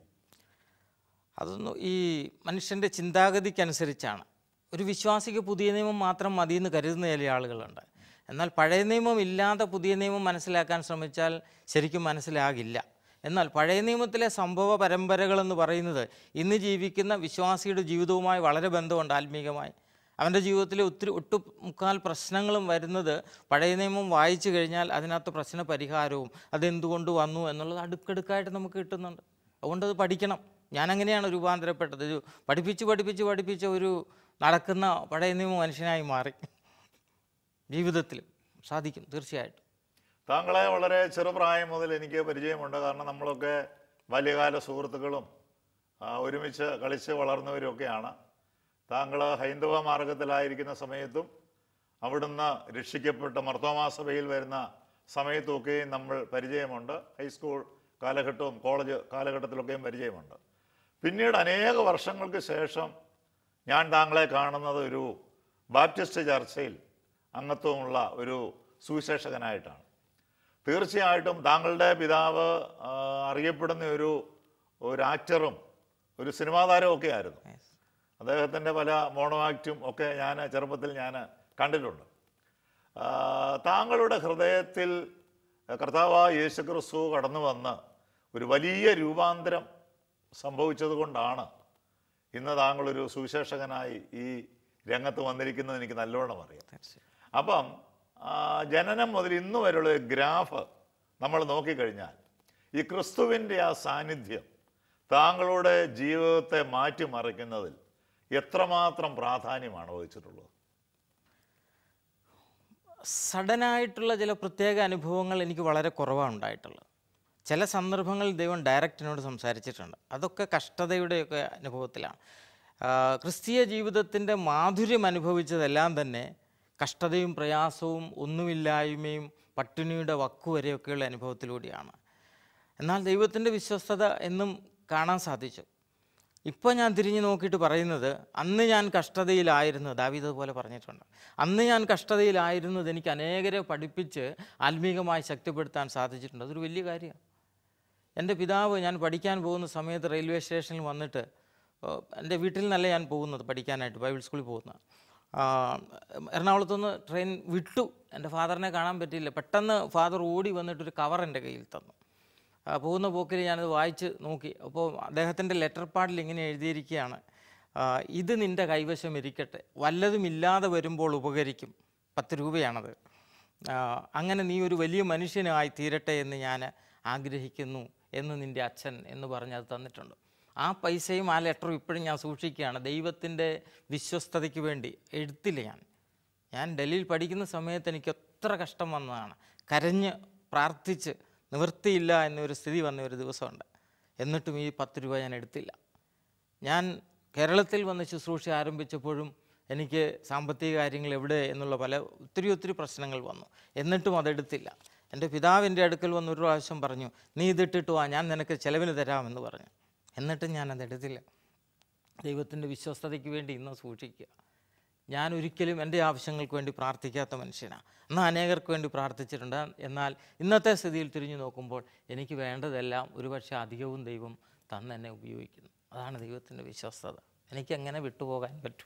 അതൊന്നും ഈ മനുഷ്യൻ്റെ ചിന്താഗതിക്കനുസരിച്ചാണ് ഒരു വിശ്വാസിക്ക് പുതിയ നിയമം മാത്രം മതി എന്ന് കരുതുന്ന ചില ആളുകളുണ്ട് എന്നാൽ പഴയ നിയമം ഇല്ലാതെ പുതിയ നിയമം മനസ്സിലാക്കാൻ ശ്രമിച്ചാൽ ശരിക്കും മനസ്സിലാകില്ല എന്നാൽ പഴയ നിയമത്തിലെ സംഭവ പരമ്പരകളെന്ന് പറയുന്നത് ഇന്ന് ജീവിക്കുന്ന വിശ്വാസിയുടെ ജീവിതവുമായി വളരെ ബന്ധമുണ്ട് ആത്മീകമായി അവൻ്റെ ജീവിതത്തിൽ ഒത്തിരി ഒട്ടു മുക്കാൽ പ്രശ്നങ്ങളും വരുന്നത് പഴയ നിയമം വായിച്ചു കഴിഞ്ഞാൽ അതിനകത്ത് പ്രശ്ന പരിഹാരവും അതെന്തുകൊണ്ട് വന്നു എന്നുള്ളത് അടുക്കടുക്കായിട്ട് നമുക്ക് കിട്ടുന്നുണ്ട് അതുകൊണ്ട് അത് പഠിക്കണം ഞാൻ അങ്ങനെയാണ് രൂപാന്തരപ്പെട്ടത് ഒരു പഠിപ്പിച്ച് പഠിപ്പിച്ച് പഠിപ്പിച്ച ഒരു നടക്കുന്ന പഴയ നിയമ മനുഷ്യനായി മാറി ജീവിതത്തിലും സാധിക്കും തീർച്ചയായിട്ടും താങ്കളെ വളരെ ചെറുപ്രായം മുതൽ എനിക്ക് പരിചയമുണ്ട് കാരണം നമ്മളൊക്കെ ബാല്യകാല സുഹൃത്തുക്കളും ആ, ഒരുമിച്ച് കളിച്ച് വളർന്നവരൊക്കെയാണ് താങ്കൾ ഹൈന്ദവ മാർഗത്തിലായിരിക്കുന്ന സമയത്തും അവിടുന്ന് രക്ഷിക്കപ്പെട്ട മർത്തോമാ സഭയിൽ വരുന്ന സമയത്തുമൊക്കെയും നമ്മൾ പരിചയമുണ്ട് ഹൈസ്കൂൾ കാലഘട്ടവും കോളേജ് കാലഘട്ടത്തിലൊക്കെയും പരിചയമുണ്ട് പിന്നീട് അനേക വർഷങ്ങൾക്ക് ശേഷം ഞാൻ താങ്കളെ കാണുന്നത് ഒരു ബാപ്റ്റിസ്റ്റ് ചർച്ചയിൽ അംഗത്വമുള്ള ഒരു സുവിശേഷകനായിട്ടാണ് തീർച്ചയായിട്ടും താങ്കളുടെ പിതാവ് ആ, അറിയപ്പെടുന്ന ഒരു ഒരു ആക്ടറും ഒരു സിനിമാ താരവും ഒക്കെ ആയിരുന്നു Yes. അദ്ദേഹത്തിൻ്റെ പല മോണോ ആക്റ്റും ഒക്കെ ഞാൻ ചെറുപ്പത്തിൽ ഞാൻ കണ്ടിട്ടുണ്ട് ആ, താങ്കളുടെ ഹൃദയത്തിൽ കർത്താവായ യേശു ക്രിസ്തു കടന്നു വന്ന് ഒരു വലിയ രൂപാന്തരം സംഭവിച്ചത് കൊണ്ടാണ് ഇന്ന് താങ്കളൊരു സുവിശേഷകനായി ഈ രംഗത്ത് വന്നിരിക്കുന്നത് എനിക്ക് നല്ലോണം അറിയാം തീർച്ചയായും അപ്പം ആ, ജനനം മുതൽ ഇന്ന് വരെയുള്ള ഒരു ഗ്രാഫ് നമ്മൾ നോക്കിക്കഴിഞ്ഞാൽ ഈ ക്രിസ്തുവിൻ്റെ ആ സാന്നിധ്യം താങ്കളുടെ ജീവിതത്തെ മാറ്റിമറിക്കുന്നതിൽ എത്രമാത്രം പ്രാധാന്യമാണ് വഹിച്ചിട്ടുള്ളത് സഡനായിട്ടുള്ള ചില പ്രത്യേക അനുഭവങ്ങൾ എനിക്ക് വളരെ കുറവാണ് ഉണ്ടായിട്ടുള്ളത് ചില സന്ദർഭങ്ങളിൽ ദൈവം ഡയറക്റ്റ് എന്നോട് സംസാരിച്ചിട്ടുണ്ട് അതൊക്കെ കഷ്ടതയുടെയൊക്കെ അനുഭവത്തിലാണ് ആ, ക്രിസ്തീയ ജീവിതത്തിൻ്റെ മാധുര്യം അനുഭവിച്ചതെല്ലാം തന്നെ കഷ്ടതയും പ്രയാസവും ഒന്നുമില്ലായ്മയും പട്ടിണിയുടെ വക്കുവരെയൊക്കെയുള്ള അനുഭവത്തിലൂടെയാണ് എന്നാൽ ദൈവത്തിൻ്റെ വിശ്വസ്തത എന്നും കാണാൻ സാധിച്ചു ഇപ്പോൾ ഞാൻ തിരിഞ്ഞു നോക്കിയിട്ട് പറയുന്നത് അന്ന് ഞാൻ കഷ്ടതയിലായിരുന്നു ദാവീദ് പോലെ പറഞ്ഞിട്ടുണ്ട് അന്ന് ഞാൻ കഷ്ടതയിലായിരുന്നത് എനിക്ക് അനേകരെ പഠിപ്പിച്ച് ആത്മീകമായി ശക്തിപ്പെടുത്താൻ സാധിച്ചിട്ടുണ്ട് അതൊരു വലിയ കാര്യമാണ് എൻ്റെ പിതാവ് ഞാൻ പഠിക്കാൻ പോകുന്ന സമയത്ത് റെയിൽവേ സ്റ്റേഷനിൽ വന്നിട്ട് ഏഹ്, എൻ്റെ വീട്ടിൽ നിന്നല്ല ഞാൻ പോകുന്നത് പഠിക്കാനായിട്ട് ബൈബിൾ സ്കൂളിൽ പോകുന്നത് ആ, എറണാകുളത്തുനിന്ന് ട്രെയിൻ വിട്ടു എൻ്റെ ഫാദറിനെ കാണാൻ പറ്റിയില്ല പെട്ടെന്ന് ഫാദർ ഓടി വന്നിട്ടൊരു കവർ എൻ്റെ കയ്യിൽ തന്നു ആ, പോകുന്ന പോക്കിൽ ഞാനത് വായിച്ച് നോക്കി അപ്പോൾ അദ്ദേഹത്തിൻ്റെ ലെറ്റർ പാഡിൽ ഇങ്ങനെ എഴുതിയിരിക്കുകയാണ് ആ, ഇത് നിൻ്റെ കൈവശം ഇരിക്കട്ടെ വല്ലതും ഇല്ലാതെ വരുമ്പോൾ ഉപകരിക്കും പത്ത് രൂപയാണത് ആ, അങ്ങനെ നീ ഒരു വലിയ മനുഷ്യനായി തീരട്ടെ എന്ന് ഞാൻ ആഗ്രഹിക്കുന്നു എന്ന് നിൻ്റെ അച്ഛൻ എന്ന് പറഞ്ഞ് അത് തന്നിട്ടുണ്ട് ആ പൈസയും ആ ലെറ്ററും ഇപ്പോഴും ഞാൻ സൂക്ഷിക്കുകയാണ് ദൈവത്തിൻ്റെ വിശ്വസ്തതയ്ക്ക് വേണ്ടി എഴുത്തില്ല ഞാൻ ഞാൻ ഡൽഹിയിൽ പഠിക്കുന്ന സമയത്ത് എനിക്ക് എത്ര കഷ്ടം വന്നതാണ് കരഞ്ഞ് പ്രാർത്ഥിച്ച് നിവൃത്തിയില്ല എന്നൊരു സ്ഥിതി വന്ന ഒരു ദിവസമുണ്ട് എന്നിട്ടും ഈ പത്ത് രൂപ ഞാൻ എടുത്തില്ല ഞാൻ കേരളത്തിൽ വന്ന് ശുശ്രൂഷ ആരംഭിച്ചപ്പോഴും എനിക്ക് സാമ്പത്തിക കാര്യങ്ങൾ എവിടെ എന്നുള്ള പല ഒത്തിരി ഒത്തിരി പ്രശ്നങ്ങൾ വന്നു എന്നിട്ടും അതെടുത്തില്ല എൻ്റെ പിതാവ് എൻ്റെ അടുക്കൽ വന്ന് ഒരു പ്രാവശ്യം പറഞ്ഞു നീ ഇതിട്ടിട്ട് വാ ഞാൻ നിനക്ക് ചിലവിന് തരാമെന്ന് പറഞ്ഞു എന്നിട്ടും ഞാനത് എടുത്തില്ല ദൈവത്തിൻ്റെ വിശ്വസ്തതയ്ക്ക് വേണ്ടി ഇന്ന് സൂക്ഷിക്കുക ഞാൻ ഒരിക്കലും എൻ്റെ ആവശ്യങ്ങൾക്ക് വേണ്ടി പ്രാർത്ഥിക്കാത്ത മനുഷ്യനാണ് എന്നാൽ അനേകർക്ക് വേണ്ടി പ്രാർത്ഥിച്ചിട്ടുണ്ട് എന്നാൽ ഇന്നത്തെ സ്ഥിതിയിൽ തിരിഞ്ഞു നോക്കുമ്പോൾ എനിക്ക് വേണ്ടതെല്ലാം ഒരുപക്ഷെ അധികവും ദൈവം തന്ന് എന്നെ ഉപയോഗിക്കുന്നു അതാണ് ദൈവത്തിൻ്റെ വിശ്വസ്തത എനിക്ക് എങ്ങനെ വിട്ടുപോകാൻ പറ്റും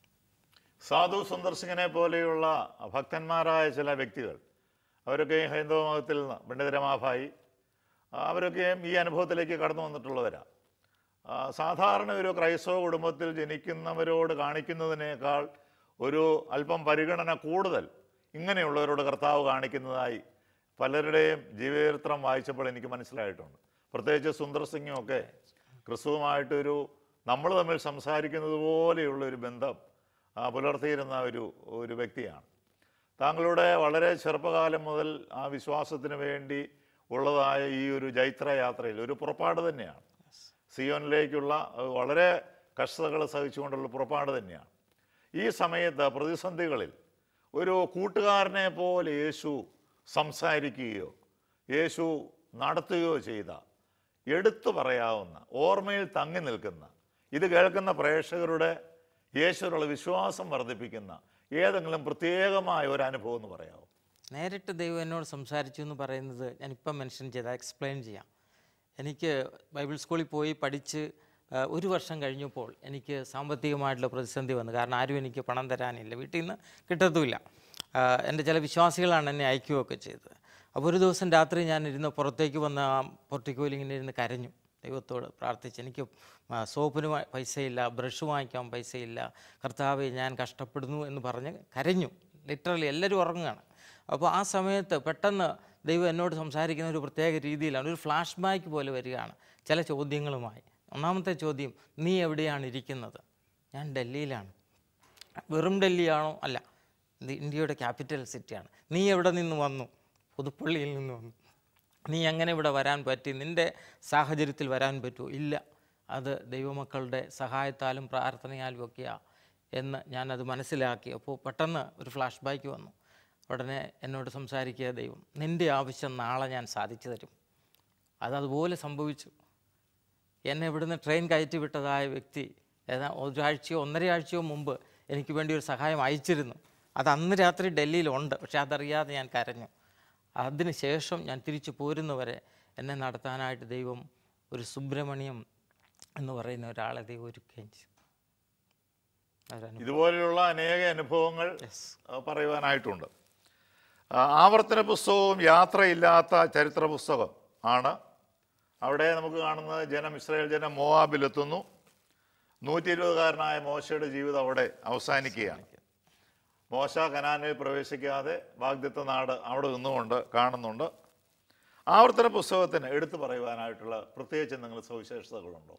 സാധു സുന്ദർ സിംഗിനെ പോലെയുള്ള ഭക്തന്മാരായ ചില വ്യക്തികൾ അവരൊക്കെയും ഹൈന്ദവ മതത്തിൽ നിന്ന് പണ്ഡിതരമാഭായി അവരൊക്കെയും ഈ അനുഭവത്തിലേക്ക് കടന്നു വന്നിട്ടുള്ളവരാണ് ആ, സാധാരണ ഒരു ക്രൈസ്തവ കുടുംബത്തിൽ ജനിക്കുന്നവരോട് കാണിക്കുന്നതിനേക്കാൾ ഒരു അല്പം പരിഗണന കൂടുതൽ ഇങ്ങനെയുള്ളവരോട് കർത്താവ് കാണിക്കുന്നതായി പലരുടെയും ജീവചരിത്രം വായിച്ചപ്പോൾ എനിക്ക് മനസ്സിലായിട്ടുണ്ട് പ്രത്യേകിച്ച് സുന്ദർ സിംഗും ഒക്കെ ക്രിസ്തുവുമായിട്ടൊരു നമ്മൾ തമ്മിൽ സംസാരിക്കുന്നത് പോലെയുള്ള ഒരു ബന്ധം ആ, പുലർത്തിയിരുന്ന ഒരു ഒരു വ്യക്തിയാണ് താങ്കളുടെ വളരെ ചെറുപ്പകാലം മുതൽ ആ വിശ്വാസത്തിന് വേണ്ടി ഉള്ളതായ ഈ ഒരു ജൈത്രയാത്രയിൽ ഒരു പുറപ്പാട് തന്നെയാണ് സിയോനിലേക്കുള്ള അഹ് വളരെ കഷ്ടതകൾ സഹിച്ചുകൊണ്ടുള്ള പുറപ്പാട് തന്നെയാണ് ഈ സമയത്ത് പ്രതിസന്ധികളിൽ ഒരു കൂട്ടുകാരനെ പോലെ യേശു സംസാരിക്കുകയോ യേശു നടത്തുകയോ ചെയ്ത എടുത്തു പറയാവുന്ന ഓർമ്മയിൽ തങ്ങി നിൽക്കുന്ന ഇത് കേൾക്കുന്ന പ്രേക്ഷകരുടെ യേശുവിനുള്ള വിശ്വാസം വർദ്ധിപ്പിക്കുന്ന ഏതെങ്കിലും പ്രത്യേകമായ ഒരു അനുഭവം എന്ന് പറയാമോ നേരിട്ട് ദൈവം എന്നോട് സംസാരിച്ചു എന്ന് പറയുന്നത് ഞാനിപ്പം മെൻഷൻ ചെയ്ത എക്സ്പ്ലെയിൻ ചെയ്യാം എനിക്ക് ബൈബിൾ സ്കൂളിൽ പോയി പഠിച്ച് ആ, ഒരു വർഷം കഴിഞ്ഞപ്പോൾ എനിക്ക് സാമ്പത്തികമായിട്ടുള്ള പ്രതിസന്ധി വന്നു കാരണം ആരും എനിക്ക് പണം തരാനില്ല വീട്ടിൽ നിന്ന് കിട്ടത്തുമില്ല ആ, എൻ്റെ ചില വിശ്വാസികളാണ് എന്നെ അയക്കുകയൊക്കെ ചെയ്തത് അപ്പോൾ ഒരു ദിവസം രാത്രി ഞാൻ ഇരുന്ന് പുറത്തേക്ക് വന്ന ആ പൊർട്ടിക്കോയിൽ ഇങ്ങനെ ഇരുന്ന് കരഞ്ഞു ദൈവത്തോട് പ്രാർത്ഥിച്ച് എനിക്ക് ആ, സോപ്പിന് വാ- പൈസയില്ല ബ്രഷ് വാങ്ങിക്കാൻ പൈസയില്ല കർത്താവെ ഞാൻ കഷ്ടപ്പെടുന്നു എന്ന് പറഞ്ഞ് കരഞ്ഞു ലിറ്ററലി എല്ലാവരും ഉറങ്ങുകയാണ് അപ്പോൾ ആ സമയത്ത് പെട്ടെന്ന് ദൈവം എന്നോട് സംസാരിക്കുന്ന ഒരു പ്രത്യേക രീതിയിലാണ് ഒരു ഫ്ലാഷ് ബാക്ക് പോലെ വരികയാണ് ചില ചോദ്യങ്ങളുമായി ഒന്നാമത്തെ ചോദ്യം നീ എവിടെയാണ് ഇരിക്കുന്നത് ഞാൻ ഡൽഹിയിലാണ് വെറും ഡൽഹിയാണോ അല്ല ഇത് ഇന്ത്യയുടെ ക്യാപിറ്റൽ സിറ്റിയാണ് നീ എവിടെ നിന്ന് വന്നു പുതുപ്പള്ളിയിൽ നിന്ന് വന്നു നീ എങ്ങനെ ഇവിടെ വരാൻ പറ്റി നിൻ്റെ സാഹചര്യത്തിൽ വരാൻ പറ്റുമോ ഇല്ല അത് ദൈവമക്കളുടെ സഹായത്താലും പ്രാർത്ഥനയാലും ഒക്കെയാണ് എന്ന് ഞാനത് മനസ്സിലാക്കി അപ്പോൾ പെട്ടെന്ന് ഒരു ഫ്ലാഷ് ബാക്ക് വന്നു ഉടനെ എന്നോട് സംസാരിക്കുക ദൈവം നിൻ്റെ ആവശ്യം നാളെ ഞാൻ സാധിച്ചു തരും അതതുപോലെ സംഭവിച്ചു എന്നെ ഇവിടുന്ന് ട്രെയിൻ കയറ്റി വിട്ടതായ വ്യക്തി ഏതാ ഒരാഴ്ചയോ ഒന്നര ആഴ്ചയോ മുമ്പ് എനിക്ക് വേണ്ടി ഒരു സഹായം അയച്ചിരുന്നു അത് അന്ന് രാത്രി ഡൽഹിയിലുണ്ട് പക്ഷെ അതറിയാതെ ഞാൻ കരഞ്ഞു അതിന് ശേഷം ഞാൻ തിരിച്ചു പോരുന്നവരെ എന്നെ നടത്താനായിട്ട് ദൈവം ഒരു സുബ്രഹ്മണ്യം എന്ന് പറയുന്ന ഒരാളെ ദൈവം ഒരുക്കുകയും ചെയ്തു അതൊരു ഇതുപോലെയുള്ള അനേക അനുഭവങ്ങൾ യെസ് ആ, പറയുവാനായിട്ടുണ്ട് ആ, ആവർത്തന പുസ്തകവും യാത്രയില്ലാത്ത ചരിത്ര പുസ്തകം ആണ് അവിടെ നമുക്ക് കാണുന്നത് ജനം ഇസ്രായേൽ ജനം മോവാബിലെത്തുന്നു നൂറ്റി ഇരുപതുകാരനായ മോശയുടെ ജീവിതം അവിടെ അവസാനിക്കുകയാണ് മോശ കനാനിൽ പ്രവേശിക്കാതെ വാഗ്ദത്ത നാട് അവിടെ നിന്നുകൊണ്ട് കാണുന്നുണ്ട് ആവർത്തന പുസ്തകത്തിന് എടുത്തു പറയുവാനായിട്ടുള്ള പ്രത്യേകിച്ച് എന്തെങ്കിലും സവിശേഷതകളുണ്ടോ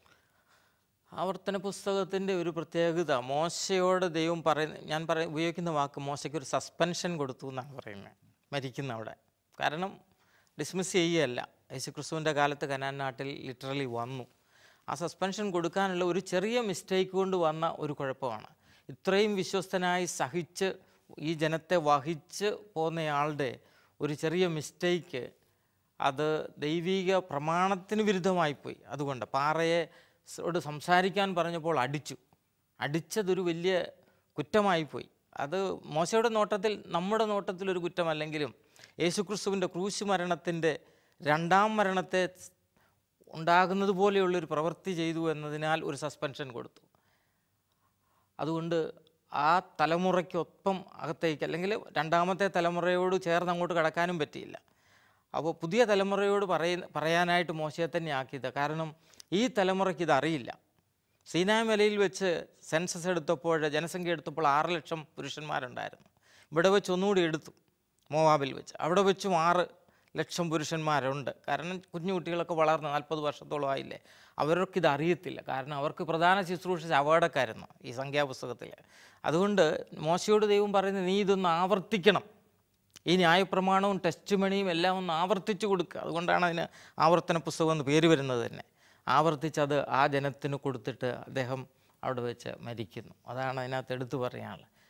ആവർത്തന പുസ്തകത്തിൻ്റെ ഒരു പ്രത്യേകത മോശയോട് ദൈവം പറയുന്ന ഞാൻ പറയ ഉപയോഗിക്കുന്ന വാക്ക് മോശയ്ക്ക് ഒരു സസ്പെൻഷൻ കൊടുത്തു എന്നാണ് പറയുന്നത് മരിക്കുന്ന അവിടെ കാരണം ഡിസ്മിസ് ചെയ്യുകയല്ല യേശുക്രിസ്തുവിൻ്റെ കാലത്ത് കനാൻ നാട്ടിൽ ലിറ്ററലി വന്നു ആ സസ്പെൻഷൻ കൊടുക്കാനുള്ള ഒരു ചെറിയ മിസ്റ്റേക്ക് കൊണ്ട് വന്ന ഒരു കുഴപ്പമാണ് ഇത്രയും വിശ്വസ്തനായി സഹിച്ച് ഈ ജനത്തെ വഹിച്ച് പോകുന്നയാളുടെ ഒരു ചെറിയ മിസ്റ്റേക്ക് അത് ദൈവിക പ്രമാണത്തിന് വിരുദ്ധമായിപ്പോയി അതുകൊണ്ട് പാറയെ ോട് സംസാരിക്കാൻ പറഞ്ഞപ്പോൾ അടിച്ചു അടിച്ചതൊരു വലിയ കുറ്റമായിപ്പോയി അത് മോശയുടെ നോട്ടത്തിൽ നമ്മുടെ നോട്ടത്തിൽ ഒരു കുറ്റമല്ലെങ്കിലും യേശുക്രിസ്തുവിൻ്റെ ക്രൂശ് മരണത്തിൻ്റെ രണ്ടാം മരണത്തെ ഉണ്ടാകുന്നത് പോലെയുള്ളൊരു പ്രവൃത്തി ചെയ്തു എന്നതിനാൽ ഒരു സസ്പെൻഷൻ കൊടുത്തു അതുകൊണ്ട് ആ തലമുറയ്ക്കൊപ്പം അകത്തേക്ക് അല്ലെങ്കിൽ രണ്ടാമത്തെ തലമുറയോട് ചേർന്ന് അങ്ങോട്ട് കടക്കാനും പറ്റിയില്ല അപ്പോൾ പുതിയ തലമുറയോട് പറയ പറയാനായിട്ട് മോശയെ തന്നെ ആക്കിയത് കാരണം ഈ തലമുറയ്ക്ക് ഇത് അറിയില്ല സീനായ് മലയിൽ വെച്ച് സെൻസസ് എടുത്തപ്പോൾ ജനസംഖ്യ എടുത്തപ്പോൾ ആറ് ലക്ഷം പുരുഷന്മാരുണ്ടായിരുന്നു ഇവിടെ വെച്ച് ഒന്നുകൂടി എടുത്തു മോവാബിൽ വെച്ച് അവിടെ വെച്ചും ആറ് ലക്ഷം പുരുഷന്മാരുണ്ട് കാരണം കുഞ്ഞു കുട്ടികളൊക്കെ വളർന്ന് നാൽപ്പത് വർഷത്തോളം ആയില്ലേ അവർക്കിത് അറിയത്തില്ല കാരണം അവർക്ക് പ്രധാന ശുശ്രൂഷ അപകടക്കായിരുന്നു ഈ സംഖ്യാപുസ്തകത്തിൽ അതുകൊണ്ട് മോശയോട് ദൈവം പറയുന്നത് നീ ഇതൊന്ന് ആവർത്തിക്കണം ഈ ന്യായപ്രമാണവും ടെസ്റ്റ് മണിയും എല്ലാം ഒന്ന് ആവർത്തിച്ചു കൊടുക്കുക അതുകൊണ്ടാണ് അതിന് ആവർത്തന പുസ്തകം എന്ന് പേര് വരുന്നത് തന്നെ ആവർത്തിച്ചത് ആ ജനത്തിന് കൊടുത്തിട്ട് അദ്ദേഹം അവിടെ വെച്ച് മരിക്കുന്നു അതാണ് അതിനകത്ത് എടുത്തു പറയാനുള്ളത്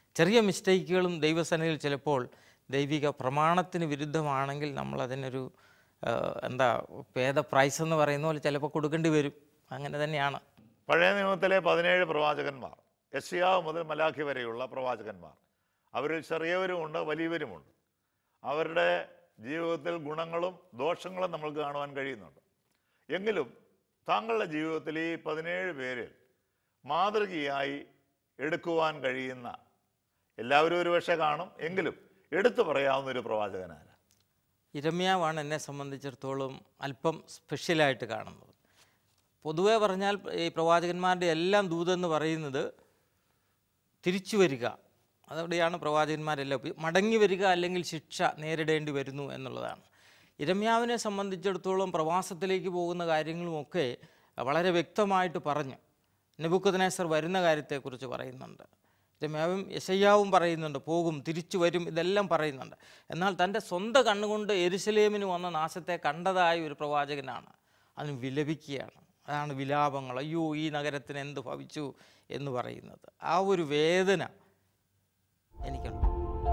ചെറിയ മിസ്റ്റേക്കുകളും ദൈവസനയിൽ ചിലപ്പോൾ ദൈവിക പ്രമാണത്തിന് വിരുദ്ധമാണെങ്കിൽ നമ്മൾ അതിനൊരു ആ, എന്താ പേദ പ്രൈസ് എന്ന് പറയുന്ന പോലെ ചിലപ്പോൾ കൊടുക്കേണ്ടി വരും അങ്ങനെ തന്നെയാണ് പഴയ നിയമത്തിലെ പതിനേഴ് പ്രവാചകന്മാർ യശയാവ് മുതൽ മലാഖി വരെയുള്ള പ്രവാചകന്മാർ അവരിൽ ചെറിയവരുമുണ്ട് വലിയവരുമുണ്ട് അവരുടെ ജീവിതത്തിൽ ഗുണങ്ങളും ദോഷങ്ങളും നമ്മൾക്ക് കാണുവാൻ കഴിയുന്നുണ്ട് എങ്കിലും താങ്കളുടെ ജീവിതത്തിൽ ഈ പതിനേഴ് പേരിൽ മാതൃകയായി എടുക്കുവാൻ കഴിയുന്ന എല്ലാവരും ഒരുപക്ഷെ കാണും എങ്കിലും എടുത്തു പറയാവുന്ന ഒരു പ്രവാചകനാണ് ഇരമ്യാവാണ് എന്നെ സംബന്ധിച്ചിടത്തോളം അല്പം സ്പെഷ്യലായിട്ട് കാണുന്നത് പൊതുവേ പറഞ്ഞാൽ ഈ പ്രവാചകന്മാരുടെ എല്ലാം ദൂതെന്ന് പറയുന്നത് തിരിച്ചു വരിക അതവിടെയാണ് പ്രവാചകന്മാരെല്ലാം ഉപ- മടങ്ങി വരിക അല്ലെങ്കിൽ ശിക്ഷ നേരിടേണ്ടി വരുന്നു എന്നുള്ളതാണ് ഇരമ്യാവിനെ സംബന്ധിച്ചിടത്തോളം പ്രവാസത്തിലേക്ക് പോകുന്ന കാര്യങ്ങളുമൊക്കെ വളരെ വ്യക്തമായിട്ട് പറഞ്ഞു നെബുക്കദ്നേസർ വരുന്ന കാര്യത്തെക്കുറിച്ച് പറയുന്നുണ്ട് രമ്യാവും യശയ്യാവും പറയുന്നുണ്ട് പോകും തിരിച്ചു വരും ഇതെല്ലാം പറയുന്നുണ്ട് എന്നാൽ തൻ്റെ സ്വന്തം കണ്ണുകൊണ്ട് എരുസലേമിന് വന്ന നാശത്തെ കണ്ടതായ ഒരു പ്രവാചകനാണ് അതിന് വിലപിക്കുകയാണ് അതാണ് വിലാപങ്ങൾ അയ്യോ ഈ നഗരത്തിന് എന്ത് ഭവിച്ചു എന്ന് പറയുന്നത് ആ ഒരു വേദന എനിക്കുണ്ട്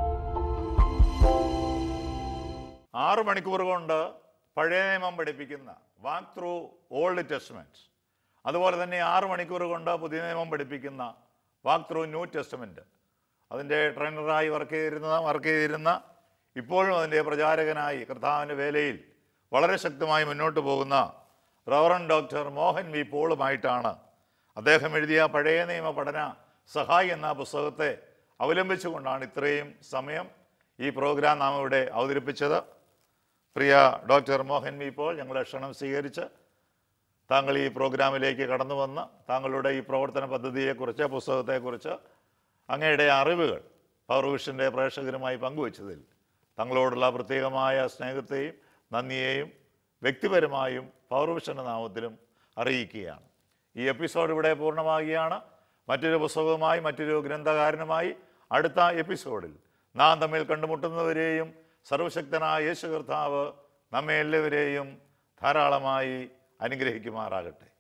ആറ് മണിക്കൂർ കൊണ്ട് പഴയ നിയമം പഠിപ്പിക്കുന്ന വാക്ക് ത്രൂ ഓൾഡ് ടെസ്റ്റ്മെൻറ്റ് അതുപോലെ തന്നെ ആറ് മണിക്കൂർ കൊണ്ട് പുതിയ നിയമം പഠിപ്പിക്കുന്ന വാക്ക് ത്രൂ ന്യൂ ടെസ്റ്റ്മെൻറ്റ് അതിൻ്റെ ട്രെയിനറായി വർക്ക് ചെയ്തിരുന്ന വർക്ക് ചെയ്തിരുന്ന ഇപ്പോഴും അതിൻ്റെ പ്രചാരകനായി കർത്താവിൻ്റെ വേലയിൽ വളരെ ശക്തമായി മുന്നോട്ട് പോകുന്ന റവറൻ ഡോക്ടർ മോഹൻ വി പോളുമായിട്ടാണ് അദ്ദേഹം എഴുതിയ പഴയ നിയമ പഠന സഹായി എന്ന പുസ്തകത്തെ അവലംബിച്ചുകൊണ്ടാണ് ഇത്രയും സമയം ഈ പ്രോഗ്രാം നാം ഇവിടെ അവതരിപ്പിച്ചത് പ്രിയ ഡോക്ടർ മോഹൻ വി പോൾ ഞങ്ങളുടെ ക്ഷണം സ്വീകരിച്ച് താങ്കൾ ഈ പ്രോഗ്രാമിലേക്ക് കടന്നു വന്ന് താങ്കളുടെ ഈ പ്രവർത്തന പദ്ധതിയെക്കുറിച്ച് പുസ്തകത്തെക്കുറിച്ച് അങ്ങയുടെ അറിവുകൾ പവർ വിഷൻ്റെ പ്രേക്ഷകരുമായി പങ്കുവച്ചതിൽ തങ്ങളോടുള്ള പ്രത്യേകമായ സ്നേഹത്തെയും നന്ദിയെയും വ്യക്തിപരമായും പവർ വിഷൻ്റെ നാമത്തിലും അറിയിക്കുകയാണ് ഈ എപ്പിസോഡ് ഇവിടെ പൂർണ്ണമാകുകയാണ് മറ്റൊരു പുസ്തകവുമായി മറ്റൊരു ഗ്രന്ഥകാരനുമായി അടുത്ത എപ്പിസോഡിൽ നാം തമ്മിൽ കണ്ടുമുട്ടുന്നവരെയും സർവശക്തനായ യേശു കർത്താവ് നമ്മെ എല്ലാവരെയും ധാരാളമായി അനുഗ്രഹിക്കുമാറാകട്ടെ